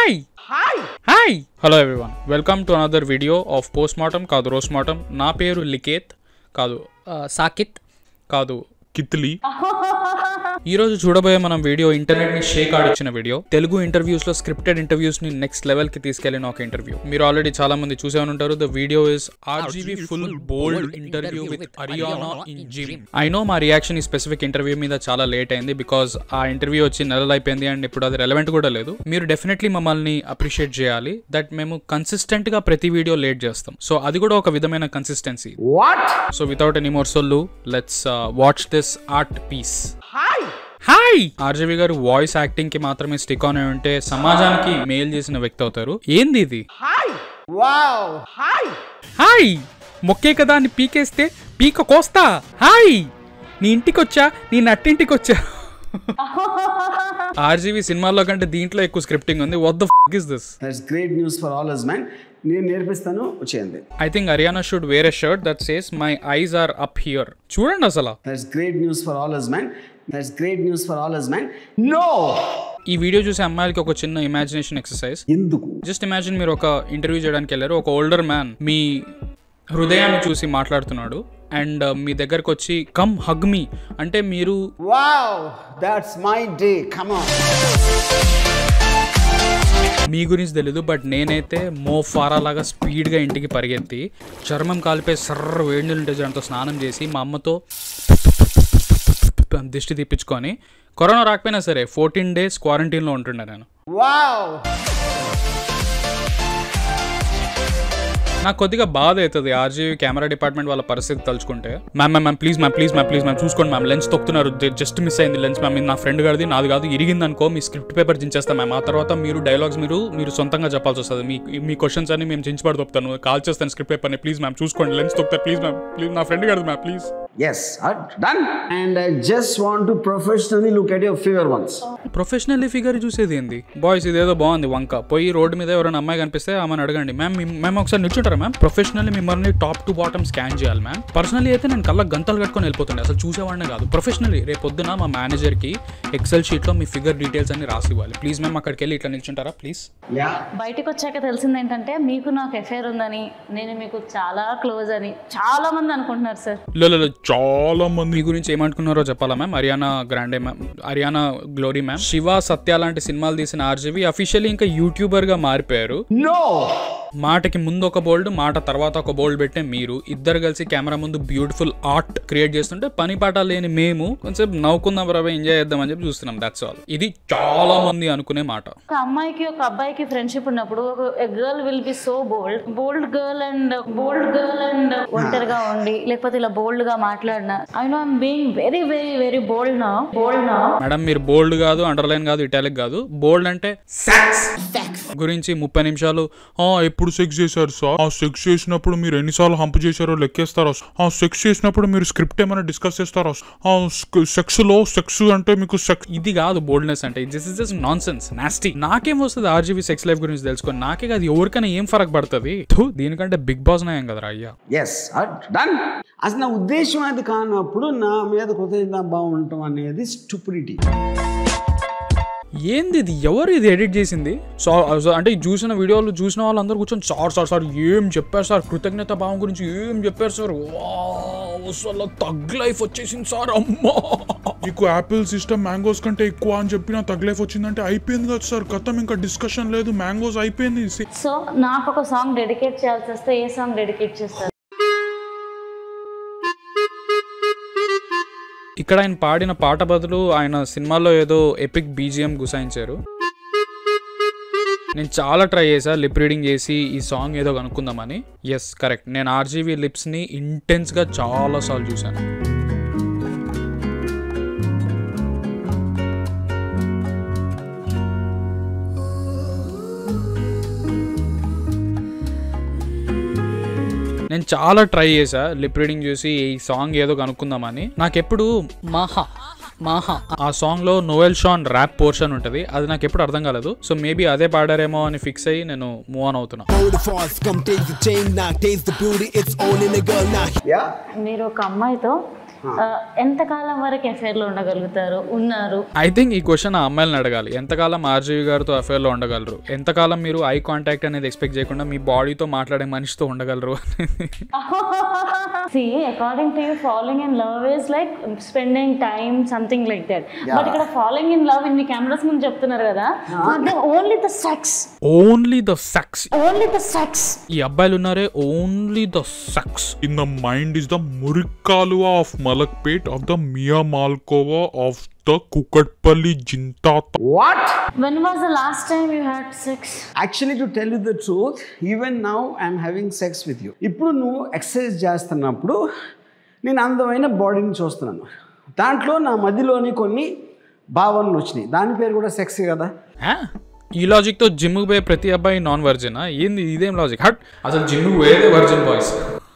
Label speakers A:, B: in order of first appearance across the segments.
A: Hi hi hi hello everyone welcome to another video of post mortem కాదు roast mortem నా పేరు లికేత్ కాదు ఆ, సాకిత్ కాదు కిత్లీ ఈ రోజు చూడబోయే మనం వీడియో ఇంటర్నెట్ ని షేక్ ఆడిచ్చిన వీడియో తెలుగు ఇంటర్వ్యూస్ లో స్క్రిప్టెడ్ ఇంటర్వ్యూస్ ని నెక్స్ట్ లెవెల్ కి తీసుకెళ్లిన ఒక ఇంటర్వ్యూ మీరు ఆల్రెడీ చాలా మంది చూసే ఉంటారు the video is RGV full bold interview with Ariyana in gym I know మా రియాక్షన్ ఈ స్పెసిఫిక్ ఇంటర్వ్యూ మీద చాలా లేట్ అయింది బికాస్ ఆ ఇంటర్వ్యూ వచ్చి నెలలు అయిపోయింది అండ్ ఇప్పుడు అది రెలవెంట్ కూడా లేదు మీరు డెఫినెట్లీ మమ్మల్ని అప్రిషియేట్ చేయాలి దట్ మేము కన్సిస్టెంట్ గా ప్రతి వీడియో లేట్ చేస్తాం సో అది కూడా ఒక విధమైన consistency so without any more సొల్లు let's watch this art piece hi RGV garu voice acting కి మాత్రమే స్టిక్ ఆన్ అయి ఉంటే సమాజానికి మేల్ చేసిన వ్యక్తి అవుతారు ఏంది ఇది హాయ్ మొక్కే కదా అని పీకేస్తే పీక కోస్తా హాయ్ నీ ఇంటికి వచ్చా నీ నట్టింటికి వచ్చా ఆర్జీవి సినిమాల్లో కంటే దీంట్లో ఎక్కువ స్క్రిప్టింగ్ ఉంది వద్ద is this
B: that's great news for all us man నేను నేర్పిస్తాను వచ్చేయండి
A: I think Ariyana should wear a shirt that says my eyes are up here చూడండి అసలు
B: that's great news for all us man that's great news for all us man no
A: ఈ video చూసే అమ్మాయిలకి ఒక చిన్న ఇమాజినేషన్ ఎక్సర్సైజ్
B: ఎందుకు
A: just imagine మీరు ఒక ఇంటర్వ్యూ చేయడానికి వెళ్ళారు ఒక ఓల్డర్ మ్యాన్ మీ హృదయాన్ని చూసి మాట్లాడుతున్నాడు అండ్ మీ దగ్గరకు వచ్చి కమ్ హగ్ మీ అంటే మీరు
B: wow that's my day come on
A: మీ గురించి తెలీదు బట్ నేనైతే మో ఫారా లాగా స్పీడ్గా ఇంటికి పరిగెత్తి చర్మం కాలిపై సర్ర వేడి నీళ్ళు ఉంటే దాంతో స్నానం చేసి మా అమ్మతో దిష్టి తీపించుకొని కరోనా రాకపోయినా సరే ఫోర్టీన్ డేస్ క్వారంటైన్లో ఉంటుండే నేను
B: వావ్
A: నాకు కొద్దిగా బాధ అవుతుంది ఆర్జీవీ కెమెరా డిపార్ట్మెంట్ వాళ్ళ పరిస్థితి తలుచుకుంటే ma'am ma'am ma'am please ma'am please ma'am please ma'am చూసుకోండి మ్యామ్ లెన్స్ తొక్కుతున్నారు జస్ట్ మిస్ అయింది లెన్స్ మ్యామ్ ఇది నా ఫ్రెండ్ గారిది నాది కాదు ఇరిగింది అనుకో మీ స్క్రిప్ట్ పేపర్ చించేస్తాం మ్యామ్ ఆ తర్వాత మీరు డైలాగ్స్ మీరు మీరు సొంతంగా చెప్పాల్సి వస్తుంది మీ మీ క్వశ్చన్స్ అన్ని మేము చించిపడి తొప్పుతాను కాల్ చేస్తాను స్క్రిప్ట్ పేపర్ని ప్లీజ్ మ్యామ్ చూసుకోండి లెన్స్ తొక్కుతారు ప్లీజ్ మ్యామ్ ప్లీజ్ నా ఫ్రెండ్ గారిది ma'am please
B: yes done and I just want to professionally look at your figure once
A: professionally figure చూసేది ఏంది బాయ్స్ ఇదేదో బాగుంది వంక పోయి రోడ్డు మీద ఎవరైనా అమ్మాయి కనిపిస్తే ఆమెను అడగండి మ్యామ్ మీ- మేము ఒకసారి నిల్చుంటారా మ్యామ్ ప్రొఫెషనల్లీ మిమ్మల్ని టాప్ టు బాటమ్ స్కాన్ చేయాలి మ్యామ్ పర్సనల్లీ అయితే నేను కళ్ళ గంతలు కట్టుకొని వెళ్ళిపోతుండే అసలు చూసేవాడినే కాదు ప్రొఫెషనల్లీ రేపు పొద్దున మా మేనేజర్కి ఎక్సెల్ షీట్లో మీ ఫిగర్ డీటెయిల్స్ అన్ని రాసి ఇవ్వాలి ప్లీజ్ మ్యామ్ అక్కడికి వెళ్ళి ఇట్లా నిల్చుంటారా ప్లీజ్
B: యా
C: బయటకు వచ్చాక తెలిసింది ఏంటంటే మీకు నాకు ఎఫైర్ ఉందని నేను మీకు చాలా క్లోజ్ అని చాలా మంది అనుకుంటున్నారు సార్
A: లేదు చాలా మంది మీ గురించి ఏమనుకున్నారో చెప్పాలా ma'am Ariana Grande ma'am Ariyana Glory ma'am Shiva Satya లాంటి సినిమాలు తీసిన ఆర్జీవి అఫీషియల్లీ ఇంకా యూట్యూబర్ గా మారిపోయారు
B: నో
A: మాటకి ముందు ఒక బోల్డ్ మాట తర్వాత ఒక బోల్డ్ పెట్టే మీరు ఇద్దరు కలిసి కెమెరా ముందు బ్యూటిఫుల్ ఆర్ట్ క్రియేట్ చేస్తుంటే పని పాట లేని మేము కొంచెం నవ్వుకుందాం బాబా ఎంజాయ్ చేద్దాం అని చెప్పి చూస్తున్నాం దాట్స్ ఆల్ ఇది చాలా మంది అనుకునే మాట
C: ఒక అమ్మాయికి ఒక అబ్బాయికి ఫ్రెండ్షిప్ ఉన్నప్పుడు ఒక girl will be so bold bold girl and bold girl and ఒంటరిగా ఉండి లేకపోతే ఇలా బోల్డ్ గా మాట్లాడిన I know I'm being very very very bold నా బోల్డ్ నా
A: మేడం మీరు బోల్డ్ కాదు అండర్లైన్ కాదు ఇటాలిక్ కాదు బోల్డ్ అంటే గురించి ముప్పై నిమిషాలు
D: ఆ ఎప్పుడు సెక్స్ చేశారు సార్ ఆ సెక్స్ చేసినప్పుడు మీరు ఎన్నిసార్లు హంప్ చేశారో లెక్కేస్తారా ఆ సెక్స్ చేసినప్పుడు మీరు స్క్రిప్ట్ ఏమైనా డిస్కస్ చేస్తారా ఆ సెక్స్ లో సెక్స్ అంటే మీకు సెక్స్
A: ఇది కాదు బోల్డ్నెస్ అంటే this is just nonsense nasty నాకేం వస్తుంది ఆర్జీబీ సెక్స్ లైఫ్ గురించి తెలుసుకొని నాకే కాదు ఎవరికైనా ఏం ఫరక్ పడుతుంది థు, దీనికంటే బిగ్ బాస్ నయం కదరా అయ్యా
B: ఎస్ డన్ అసలు నా ఉద్దేశం అది కానప్పుడు నా మీద కృతజ్ఞత బాగుండటం అనేది స్టూపిడిటీ
A: ఏంది ఇది ఎవరు ఇది ఎడిట్ చేసింది సో సో అంటే ఈ చూసిన వీడియోలు చూసిన వాళ్ళందరూ కూర్చొని సార్ సార్ సార్ ఏం చెప్పారు సార్ కృతజ్ఞత భావం గురించి ఏం చెప్పారు సార్ వావ్, అసలు తగ్ లైఫ్ వచ్చేసింది సార్ అమ్మా
D: మీకు యాపిల్ సిస్టమ్ మ్యాంగోస్ కంటే ఎక్కువ అని చెప్పిన తగ్లైఫ్ వచ్చిందంటే అయిపోయింది కదా సార్ గతం ఇంకా డిస్కషన్ లేదు మ్యాంగోస్ అయిపోయింది
C: సో నాకు ఒక సాంగ్ డెడికేట్ చేయాల్సి వస్తే ఏ సాంగ్ డెడికేట్ చేస్తారు
A: ఇక్కడ ఆయన పాడిన పాట బదులు ఆయన సినిమాలో ఏదో ఎపిక్ బీజిఎం గుసాయించారు నేను చాలా ట్రై చేశా లిప్ రీడింగ్ చేసి ఈ సాంగ్ ఏదో కనుక్కుందామని ఎస్ కరెక్ట్ నేను ఆర్జీవీ లిప్స్ని ఇంటెన్స్గా చాలా సార్లు చూశాను నేను చాలా ట్రై చేశా లిప్ రీడింగ్ చూసి ఈ సాంగ్ ఏదో కనుక్కుందామని నాకెప్పుడు మాహా మాహా ఆ సాంగ్ లో నోవెల్ షాన్ ర్యాప్ పోర్షన్ ఉంటది అది నాకు ఎప్పుడు అర్థం కాలేదు సో మేబీ అదే పాడారేమో అని ఫిక్స్ అయ్యి నేను మూవ్ ఆన్ అవుతున్నా
E: Hold the force, come taste the chain, knock, taste the beauty, it's all in the girl now.
B: Yeah
C: మీరు ఒక అమ్మాయితో ఎంతకాలం వరకు ఎఫైర్లో ఉండగలుగుతారు ఉన్నారు
A: ఐ థింక్ ఈ క్వశ్చన్ ఆ అమ్మాయిలను అడగాలి ఎంతకాలం ఆర్జీవి గారితో అఫేర్లో ఉండగలరు ఎంతకాలం మీరు ఐ కాంటాక్ట్ అనేది ఎక్స్పెక్ట్ చేయకుండా మీ బాడీతో మాట్లాడే మనిషితో ఉండగలరు
C: see according to you following in love is like spending time something like that but ఇక్కడ ఫాలోయింగ్ ఇన్ లవ్ ఇన్ని కెమెరాస్ ముందు చెప్తున్నారు కదా only the sex
A: only the sex
C: only the sex
A: ఈ అబ్బాయిలు ఉన్నారే only the sex
D: In the mind is the Murikkaluwa of Malakpet of the Mia Malkova of the Kukatpalli Jintata.
B: What
C: when was the last time you had sex
B: actually to tell you the truth even now I'm having sex with you ఇప్పుడు నువ్వు exercise చేస్తున్నప్పుడు నేను అందమైన బాడీని చూస్తున్నాను దాంట్లో నా మధ్యలోని కొన్ని భావనలు వచ్చినాయి దాని పేరు కూడా సెక్స్ కదా
A: ఆ? ఈ లాజిక్తో జిమ్కి పోయే ప్రతి అబ్బాయి నాన్ వర్జినా ఏంది ఇదేం లాజిక్ హట్ అసలు జిమ్కి పోయేదే virgin boys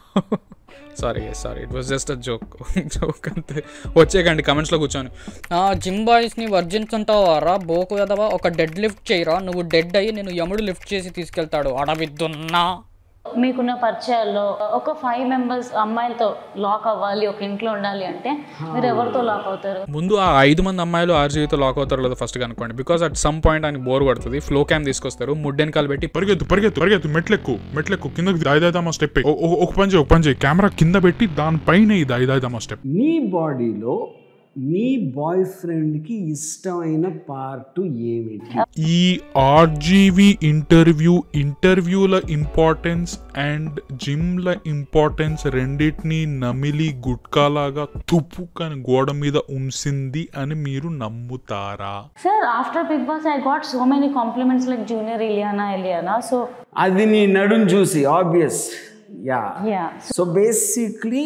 A: sorry sorry it was just a joke joke అంతే వచ్చేకండి కమెంట్స్లో కూర్చొని జిమ్ బాయ్స్ని వర్జిన్స్ అంటావారా బోకు కదవా ఒక డెడ్ లిఫ్ట్ చేయరా నువ్వు డెడ్ అయ్యి నేను యముడు లిఫ్ట్ చేసి తీసుకెళ్తాడు అడవిద్దున్నా
C: మీకున్న పరిచయాల్లో ఒక ఫైవ్ మెంబర్స్ అమ్మాయిలతో లాక్ అవ్వాలి ఒక ఇంట్లో ఉండాలి అంటే మీరు ఎవరితో లాక్ అవుతారు
A: ముందు ఆ ఐదు మంది అమ్మాయిలు ఆర్జీవితో లాక్ అవుతారు లేదా ఫస్ట్ కనుక్కోండి బికాస్ అట్ సమ్ పాయింట్ ఆయన బోర్ పడుతుంది ఫ్లో క్యామ్ తీసుకొస్తారు ముడ్డెనకాలు పెట్టి
D: పరిగెత్తు పరిగెత్తు పరిగెత్తు మెట్లెక్కు మెట్లెక్కు కిందకి దాయిదామా స్టెప్ ఒక పని చేయి ఒక పని చేయి కెమెరా కింద పెట్టి దానిపైన ఈ దాయిదామా స్టెప్
B: నీ బాడీలో నీ బాయ్ ఫ్రెండ్కి ఇష్టమైన పార్ట్ ఏమిటి
D: ఈ ఆర్జీవి ఇంటర్వ్యూ ఇంటర్వ్యూల ఇంపార్టెన్స్ అండ్ జిమ్ల ఇంపార్టెన్స్ రెండింటిని నమిలి గుట్కాలాగా తుప్పుకని గోడ మీద ఉంచింది అని మీరు నమ్ముతారా
C: sir after big boss I got so many compliments like junior Ileana Ileana so
B: అది నీ నడుం చూసి obvious yeah
C: yeah
B: so basically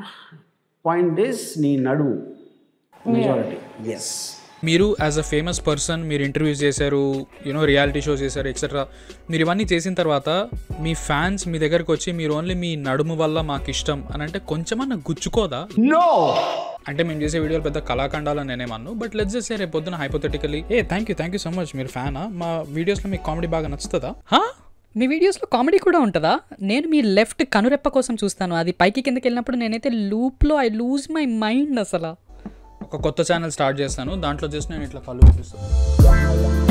B: point is నీ నడుము మెజారిటీ ఎస్
A: మీరు యాజ్ అ ఫేమస్ పర్సన్ మీరు ఇంటర్వ్యూస్ చేశారు యూనో రియాలిటీ షోస్ చేశారు ఎక్సెట్రా మీరు ఇవన్నీ చేసిన తర్వాత మీ ఫ్యాన్స్ మీ దగ్గరకు వచ్చి మీరు ఓన్లీ మీ నడుము వల్ల మాకు ఇష్టం అని అంటే కొంచెమన్నా గుచ్చుకోదా
B: నో
A: అంటే మేము చేసే వీడియోలు పెద్ద కళాఖండాలని నేనేమన్ను బట్ లెట్స్ చేసే రేపు పొద్దున హైపోథెటికలీ ఏ thank you thank you so much మీరు ఫ్యానా మా వీడియోస్లో మీకు కామెడీ బాగా నచ్చుతుందా
E: హా? మీ వీడియోస్లో కామెడీ కూడా ఉంటుందా నేను మీ లెఫ్ట్ కనురెప్ప కోసం చూస్తాను అది పైకి కిందకి వెళ్ళినప్పుడు నేనైతే లూప్లో ఐ లూజ్ మై మైండ్ అసలు
A: ఒక కొత్త ఛానల్ స్టార్ట్ చేస్తాను దాంట్లో జస్ట్ నేను ఇట్లా కళ్ళు చూపిస్తాను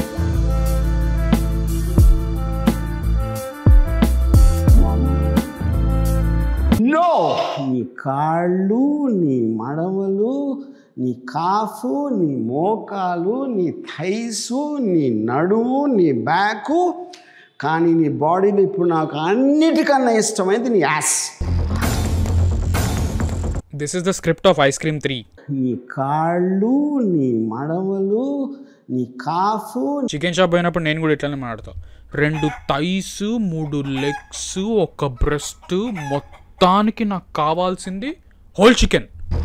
B: నో నీ కాళ్ళు నీ మడమలు నీ కాఫు నీ మోకాలు నీ థైసు నీ నడుము నీ బ్యాకు కానీ నీ బాడీలో ఇప్పుడు నాకు అన్నిటికన్నా ఇష్టమైంది నీ as
A: this is the script of ice cream three
B: నీ కాళ్ళు నీ మడమలు నీ కాఫు
A: చికెన్ షాప్ పోయినప్పుడు నేను కూడా ఇట్లానే మాట్లాడతా రెండు థైస్ మూడు లెగ్స్ ఒక బ్రెస్ట్ మొత్తానికి నాకు కావాల్సింది హోల్ చికెన్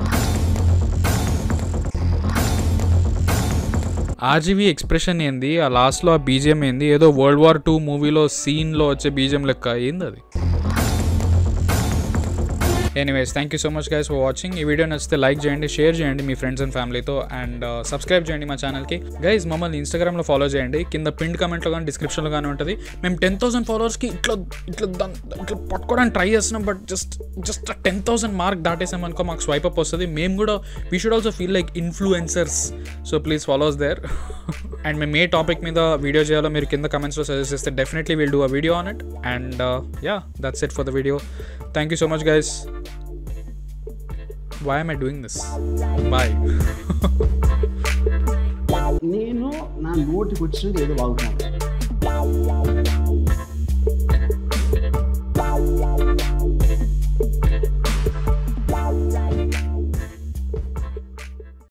A: ఆర్జీవీ ఎక్స్ప్రెషన్ ఏంది ఆ లాస్ట్లో ఆ బీజిఎం ఏంది ఏదో వరల్డ్ వార్ టూ మూవీలో సీన్లో వచ్చే బీజిఎం లెక్క ఏంది అది anyways thank you so much guys for watching ఈ వీడియో నచ్చితే లైక్ చేయండి షేర్ చేయండి మీ ఫ్రెండ్స్ అండ్ ఫ్యామిలీతో అండ్ సబ్స్క్రైబ్ చేయండి మా ఛానల్కి గైస్ మమ్మల్ని ఇన్స్టాగ్రామ్లో ఫాలో చేయండి కింద పిండ్ కమెంట్లో కానీ డిస్క్రిప్షన్లో కానీ ఉంటుంది మేము టెన్ థౌసండ్ ఫాలోవర్స్కి ఇట్లా ఇట్లా దాన్- ఇట్లా పట్టుకోవడానికి ట్రై చేస్తున్నాం but just just ten thousand mark దాటేసామనుకో మాకు స్వైప్ అప్ వస్తుంది మేము కూడా we should also feel like influencers so please follows there and మేము ఏ టాపిక్ మీద వీడియో చేయాలో మీరు కింద కమెంట్స్లో సజెస్ట్ చేస్తే definitely will do a video on it and yeah that's it for the video thank you so much guys why am I doing this? Bye.
B: నేను నా నోటికి వచ్చినట్టు ఏదో వాగుతాను